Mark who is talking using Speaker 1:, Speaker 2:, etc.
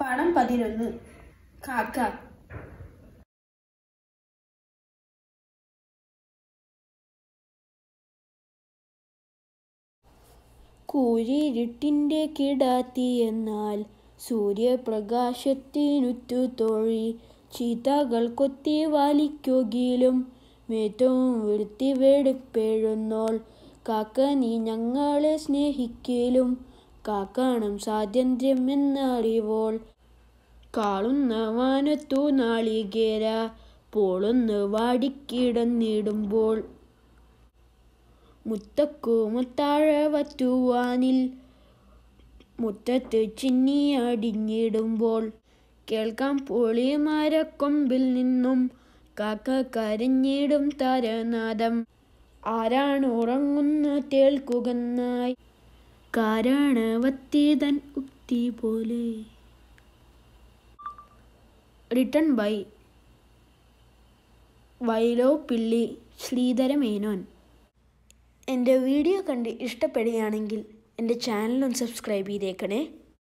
Speaker 1: പാഠം പതിനൊന്ന് കാക്ക
Speaker 2: കൂരിരുട്ടിൻ്റെ കിടാത്തി എന്നാൽ സൂര്യപ്രകാശത്തിനുറ്റു തോഴി ചീത്തകൾ കൊത്തി വലിക്കുകയിലും മേറ്റവും വൃത്തി വെടുപ്പെഴുന്നോൾ കാക്ക നീ ഞങ്ങളെ സ്നേഹിക്കലും കാക്കണം സ്വാതന്ത്ര്യം എന്നറിവോൾ കാളുന്ന വാനത്തു നാളികേര പോളൊന്ന് വാടിക്കിടന്നിടുമ്പോൾ മുത്തക്കു മുത്താഴ വറ്റുവാനിൽ മുറ്റത്ത് ചിന്നി അടിഞ്ഞിടുമ്പോൾ കേൾക്കാം പുളിമരക്കൊമ്പിൽ നിന്നും കാക്ക കരഞ്ഞിടും താരനാദം ആരാണ് ഉറങ്ങുന്ന തേൾക്കുകന്നായി കാരണവത്തിതൻ ഉക്തി പോലെ written by Vyloppilli Sreedhara Menon എൻ്റെ വീഡിയോ കണ്ട് ഇഷ്ടപ്പെടുകയാണെങ്കിൽ എൻ്റെ ചാനലൊന്ന് സബ്സ്ക്രൈബ് ചെയ്തേക്കണേ